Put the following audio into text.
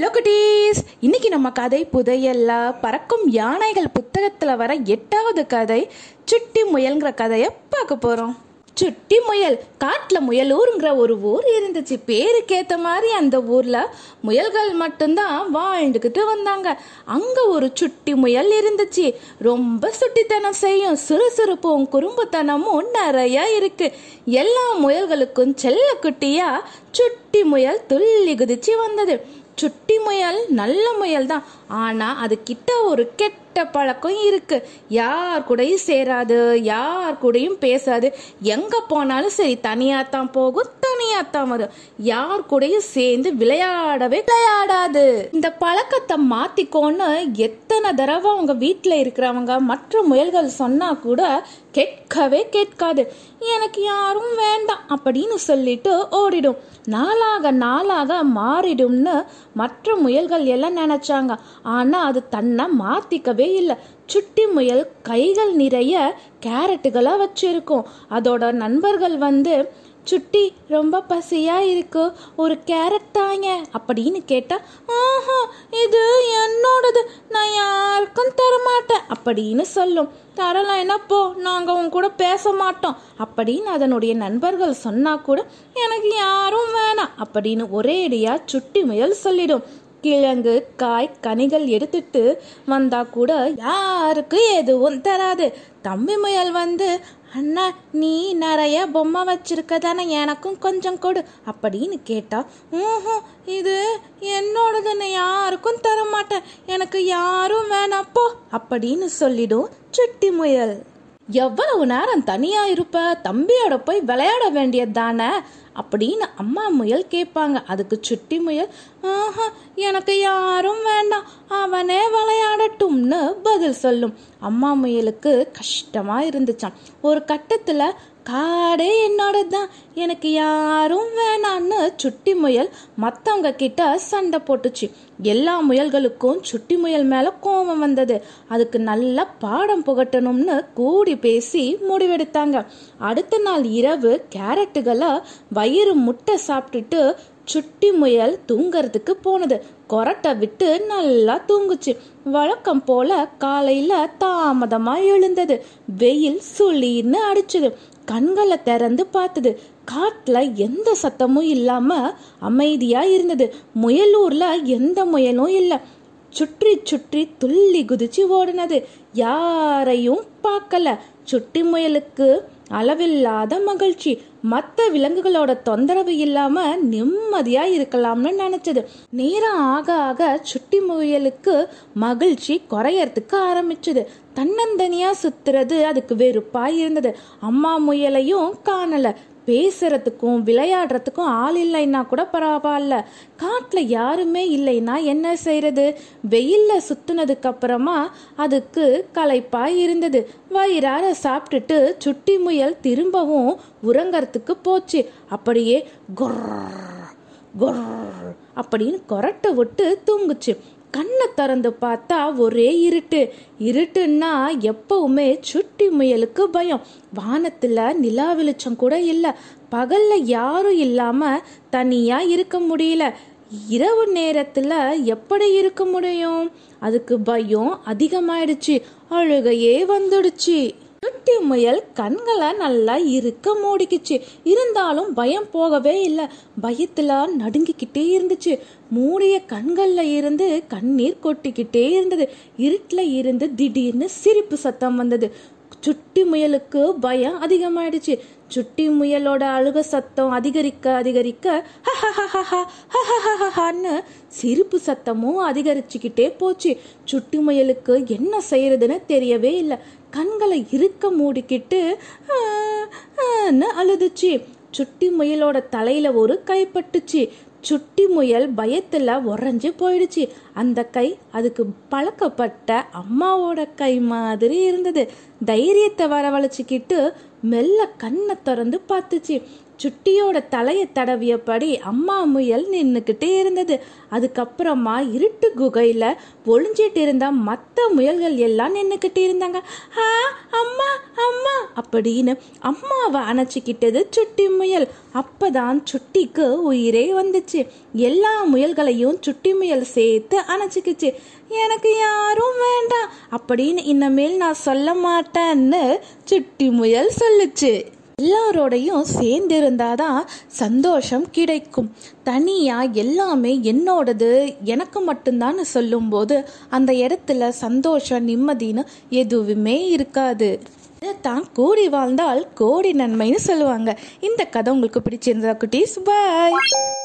hello குட்டீஸ் இன்னைக்கு நம்ம கதை புதையல்ல பறக்கும் யானைகள் புத்தகத்துல வர எட்டாவது கதை சுட்டி முயல்ங்கிற கதையை பார்க்க போறோம் சுட்டி முயல் காட்டுல முயலூருங்கிற ஒரு ஊர் இருந்துச்சு பேருக்கேத்த மாதிரி அந்த ஊர்ல முயல்கள் மட்டும்தான் வாழ்ந்துக்கிட்டு வந்தாங்க அங்க ஒரு சுட்டி முயல் இருந்துச்சு ரொம்ப சுட்டித்தனம் செய்யும் சுறுசுறுப்பும் குறும்புத்தனமும் நிறைய இருக்கு எல்லா முயல்களுக்கும் செல்ல குட்டியா சுட்டி முயல் துள்ளி குதிச்சு வந்தது சுட்டி முயல் நல்ல முயல் தான் ஆனா அது கிட்ட ஒரு கெட்ட பழக்கம் இருக்கு யார் கூடயும் சேராது யார் கூடயும் பேசாது எங்க போனாலும் சரி தனியா தான் போகும் தனியா தான் வரும் யார் கூடயும் சேர்ந்து விளையாடவே விளையாடாது இந்த பழக்கத்தை மாத்திக்கோன்னு எத்தனை தடவை அவங்க வீட்டுல இருக்கிறவங்க மற்ற முயல்கள் சொன்னா கூட கேட்கவே கேட்காது எனக்கு யாரும் வேண்டாம் அப்படின்னு சொல்லிட்டு ஓடிடும் நாளாக நாளாக மாறிடும்னு மற்ற முயல்கள் எல்லாம் நினைச்சாங்க ஆனா அது தன்னை மாத்திக்கவே இல்லை சுட்டி முயல் கைகள் நிறைய கேரட்டுகளை வச்சிருக்கும் அதோட நண்பர்கள் வந்து சுட்டி ரொம்ப பசியா இருக்கு ஒரு கேரட் தாங்க அப்படின்னு கேட்டா ஆஹா இது என்னோடது நான் யாருக்கும் தரமாட்டேன் அப்படின்னு சொல்லும் தரலைன்னா போ நாங்க உன் கூட பேச மாட்டோம் அப்படின்னு அதனுடைய நண்பர்கள் சொன்னா கூட எனக்கு யாரும் வேணாம் அப்படின்னு ஒரேடியா சுட்டி முயல் சொல்லிடும் கிழங்கு காய் கனிகள் எடுத்துட்டு வந்தா கூட யாருக்கு எதுவும் தராது தம்பி முயல் வந்து அண்ணா நீ நிறைய பொம்மை வச்சிருக்க தானே எனக்கும் கொஞ்சம் கொடு அப்படின்னு கேட்டா ஊஹும் இது என்னோடதுன்னு யாருக்கும் தர மாட்டேன் எனக்கு யாரும் வேணாப்போ அப்படின்னு சொல்லிடும் சுட்டி முயல் எவ்வளவு நேரம் தனியா இருப்ப தம்பியோட போய் விளையாட வேண்டியது தானே அப்படின்னு அம்மா முயல் கேட்பாங்க அதுக்கு சுட்டி முயல் ஆஹா எனக்கு யாரும் வேண்டாம் அவனே விளையாடட்டும்னு பதில் சொல்லும் அம்மா முயலுக்கு கஷ்டமா இருந்துச்சாம் ஒரு கட்டத்துல காடே என்னோடதுதான் எனக்கு யாரும் வேணான்னு சுட்டி முயல் மத்தவங்க கிட்ட சண்டை போட்டுச்சு எல்லா முயல்களுக்கும் சுட்டி முயல் மேல கோபம் வந்தது அதுக்கு நல்ல பாடம் புகட்டணும்னு கூடி பேசி முடிவெடுத்தாங்க அடுத்த நாள் இரவு கேரட்டுகளை வயிறு முட்டை சாப்பிட்டுட்டு சுட்டி முயல் தூங்கறதுக்கு போனது கொரட்டை விட்டு நல்லா தூங்குச்சு வழக்கம் போல காலையில தாமதமா எழுந்தது வெயில் சுளின்னு அடிச்சுது கண்களை திறந்து பார்த்தது காட்டுல எந்த சத்தமும் இல்லாம அமைதியா இருந்தது முயலூர்ல எந்த முயலும் இல்ல சுற்றி சுற்றி துள்ளி குதிச்சு ஓடினது யாரையும் பார்க்கல சுட்டி முயலுக்கு அளவில்லாத மகிழ்ச்சி மற்ற விலங்குகளோட தொந்தரவு இல்லாம நிம்மதியா இருக்கலாம்னு நினைச்சது நேரம் ஆக ஆக சுட்டி முயலுக்கு மகிழ்ச்சி குறையறதுக்கு ஆரம்பிச்சது தன்னந்தனியா சுத்துறது அதுக்கு வெறுப்பா இருந்தது அம்மா முயலையும் காணல பேசுறதுக்கும் விளையாடுறதுக்கும் ஆள் இல்லைன்னா கூட பரவாயில்ல காட்டுல யாருமே இல்லைன்னா என்ன செய்யறது வெயில்ல சுத்துனதுக்கு அப்புறமா அதுக்கு களைப்பா இருந்தது வயிறார சாப்பிட்டுட்டு சுட்டி முயல் திரும்பவும் உறங்கறதுக்கு போச்சு அப்படியே கொர் கொர் அப்படின்னு கொரட்டை விட்டு தூங்குச்சு கண்ணை திறந்து பார்த்தா ஒரே இருட்டு இருட்டுன்னா எப்பவுமே சுட்டி முயலுக்கு பயம் வானத்துல நிலா வெளிச்சம் கூட இல்ல பகல்ல யாரும் இல்லாம தனியா இருக்க முடியல இரவு நேரத்துல எப்படி இருக்க முடியும் அதுக்கு பயம் அதிகமாயிடுச்சு அழுகையே வந்துடுச்சு சுட்டி முயல் கண்களை நல்லா இருக்க மூடிக்குச்சு இருந்தாலும் பயம் போகவே இல்லை பயத்துல நடுங்கிக்கிட்டே இருந்துச்சு மூடிய கண்கள்ல இருந்து கண்ணீர் கொட்டிக்கிட்டே இருந்தது இருட்டுல இருந்து திடீர்னு சிரிப்பு சத்தம் வந்தது சுட்டி முயலுக்கு பயம் அதிகமாயிடுச்சு சுட்டி முயலோட அழுக சத்தம் அதிகரிக்க அதிகரிக்க ஹன்னு சிரிப்பு சத்தமும் அதிகரிச்சுக்கிட்டே போச்சு சுட்டி முயலுக்கு என்ன செய்யறதுன்னு தெரியவே இல்லை கண்களை இருக்க மூடிக்கிட்டு அழுதுச்சு சுட்டி முயலோட தலையில ஒரு கைப்பட்டுச்சு சுட்டி முயல் பயத்துல உறைஞ்சு போயிடுச்சு அந்த கை அதுக்கு பழக்கப்பட்ட அம்மாவோட கை மாதிரி இருந்தது தைரியத்தை வரவழைச்சிக்கிட்டு மெல்ல கண்ணை திறந்து பார்த்துச்சு சுட்டியோட தலையை தடவியபடி அம்மா முயல் நின்றுக்கிட்டே இருந்தது அதுக்கப்புறமா இருட்டு குகையில ஒளிஞ்சிட்டு இருந்த மற்ற முயல்கள் எல்லாம் நின்றுக்கிட்டு இருந்தாங்க ஆ அம்மா அம்மா அப்படின்னு அம்மாவை அணைச்சிக்கிட்டது சுட்டி முயல் அப்பதான் சுட்டிக்கு உயிரே வந்துச்சு எல்லா முயல்களையும் சுட்டி முயல் சேர்த்து அணைச்சிக்கிச்சு எனக்கு யாரும் வேண்டாம் அப்படின்னு இனிமேல் நான் சொல்ல மாட்டேன்னு சுட்டி முயல் சொல்லுச்சு எல்லாரோடையும் சேர்ந்து இருந்தாதான் சந்தோஷம் கிடைக்கும் தனியா எல்லாமே என்னோடது எனக்கு மட்டும்தான் சொல்லும்போது அந்த இடத்துல சந்தோஷம் நிம்மதின்னு எதுவுமே இருக்காது தான் கூடி வாழ்ந்தால் கோடி நன்மைன்னு சொல்லுவாங்க இந்த கதை உங்களுக்கு பிடிச்சிருந்தா குட்டீஸ் பாய்